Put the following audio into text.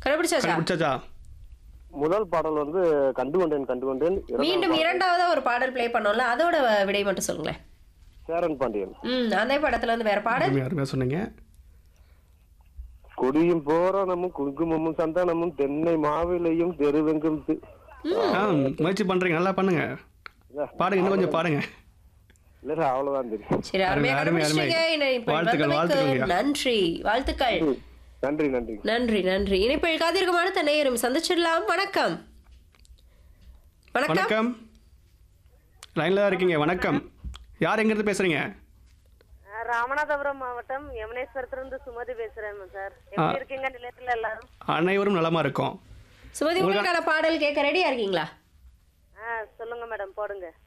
கண்டுபிடிச்சாச்சா கண்டுபிடிச்சாச்சா முதல் பாடல் வந்து கண்டு கொண்டேன் கண்டு கொண்டேன் இரண்டாவது மீண்டும் இரண்டாவதா ஒரு பாடல் ப்ளே பண்ணோம்ல அதோட விடை மட்டும் சொல்லுங்களேன் சேரன் பாண்டியன் ம் அந்த படத்துல இருந்து வேற பாடல் அருமையா அருமையா சொன்னீங்க கொடியும் போரானமும் குங்குமமும் சந்தானமும் தென்னை மாவிலையும் தெருவெங்கும் தி- ஆ முயற்சி பண்றீங்க நல்லா பண்ணுங்க பாடுங்க இன்னும் கொஞ்சம் பாடுங்க இல்ல சார் அவ்வளவுதான் தெரியும் சரி அருமையா அருமை, அருமை, கண்டுபிடிச்சீங்க அருமை. இணைப்பில் வாழ்த்துக்கள், வந்தமைக்கு வாழ்த்துக்கள்யா. நன்றி வாழ்த்துக்கள் ம். நன்றி நன்றி நன்றி நன்றி இணைப்பில் காத்திருக்கும் அடுத்த நேரம் சந்திச்சிடலாம் வணக்கம் வணக்கம் வணக்கம் லைன்ல தான் இருக்கீங்க வணக்கம் யார் எங்கிருந்து பேசுறீங்க ஆ, ராமநாதபுரம் மாவட்டம் யமுனேஸ்வரத்திலிருந்து சுமதி பேசுறேன் சார் எப்படி இருக்கீங்க நிலையத்துல எல்லாரும் அனைவரும் நலமா இருக்கோம் சுமதி உங்களுக்கான பாடல் கேட்க ரெடியா இருக்கீங்களா ஆ சொல்லுங்க மேடம் போடுங்க